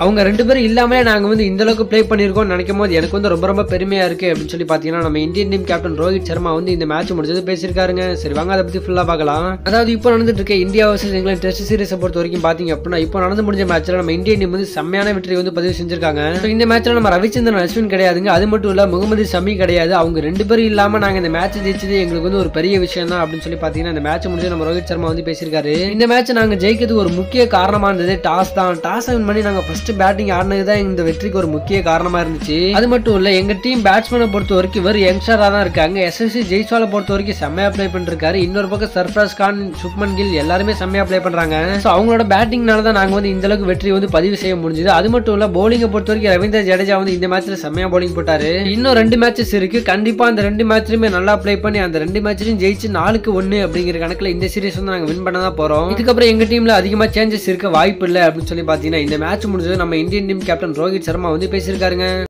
அவங்க ரெண்டு பேரும் இல்லாமலே நாங்க வந்து இந்த அளவுக்கு ப்ளே பண்ணியிருக்கோம் நினைக்கும் போது எனக்கு வந்து ரொம்ப ரொம்ப பெருமையா இருக்கு அப்படின்னு சொல்லி பாத்தீங்கன்னா நம்ம Indian team captain Rohit Sharma வந்து இந்த மேட்ச் முடிச்சது பேசியிருக்காருங்க சரி வாங்க அதை பத்தி ஃபுல்லா பார்க்கலாம் அதாவது இப்போ நடந்துட்டு இருக்க இந்தியா வர்சஸ் இங்கிலாந்து டெஸ்ட் சீரிஸை பொறுத்த வரைக்கும் பாத்தீங்க அப்படின்னா இப்போ நடந்து முடிஞ்ச மேட்ச்ல நம்ம இந்தியன் டீம் வந்து செம்மையான வெற்றி வந்து பதிவு செஞ்சிருக்காங்க So, இந்த மேட்ச்ல நம்ம ரவிச்சந்திரன் அஸ்வின் கிடையாதுங்க அது மட்டும் இல்ல முகமது ஷமி கிடையாது அவங்க ரெண்டு பேரும் இல்லாம நாங்க இந்த மேட்ச் ஜெயிச்சது எங்களுக்கு வந்து ஒரு பெரிய விஷயம் தான் அப்படின்னு சொல்லி பாத்தீங்கன்னா இந்த மேட்ச் முடிஞ்சு நம்ம ரோஹித் சர்மா வந்து பேசியிருக்காரு இந்த மேட்ச் நாங்க ஜெயிக்கிறதுக்கு ஒரு முக்கிய காரணமா இருந்தது டாஸ் தான் டாஸ் வின் பண்ணி நாங்க ஃபர்ஸ்ட் பேட்டிங் ஆடினது தான் இந்த வெற்றிக்கு ஒரு முக்கிய காரணமா இருந்துச்சு அது மட்டும் இல்ல எங்க டீம் பேட்ஸ்மேனை பொறுத்த வரைக்கும் வெறும் யங்ஸ்டரா தான் இருக்காங்க எஸ்எஸ்சி ஜெய்ஸ்வாலை பொறுத்த வரைக்கும் செம்மையா ப்ளே பண்ணிருக்காரு இன்னொரு பக்கம் சர்ஃப்ராஸ் கான் சுப்மன் கில் எல்லாருமே செம்மையா ப்ளே பண்றாங்க ஸோ அவங்களோட பேட்டிங்னால தான் நாங்க வந்து இந்த அளவுக்கு வெற்றி வந்து பதிவு செய்ய முடிஞ்சது அது மட்டும் இல்ல பவுலிங்கை பொறுத்த வரைக்கும் ரவீந்திர ஜடேஜா வந்து இந்த மேட்ச்ல செம்மையா பவுலிங் போட்டாரு இன்னும் ரெண்டு மேட்சஸ் இருக்கு கண்டிப்பா அந்த ரெண்டு மேட்ச்லயுமே நல்லா ப்ளே பண்ணி அந்த ரெண்டு மேட்ச்லயும் ஜெயிச்சு நாலுக்கு ஒன்னு அப்படிங்கிற கணக்குல இந்த சீரிஸ் வந்து நாங்க வின் பண்ண தான் போறோம் இதுக்கப்புறம் எங்க டீம்ல அதிகமா சேஞ்சஸ் இருக்க வாய்ப்பு இல்லை அப்படின்னு சொல்லி பாத்தீங்கன்னா இந்த மேட்ச் முடிஞ்சது நம்ம Indian team captain Rohit Sharma வந்து பேசியிருக்காருங்க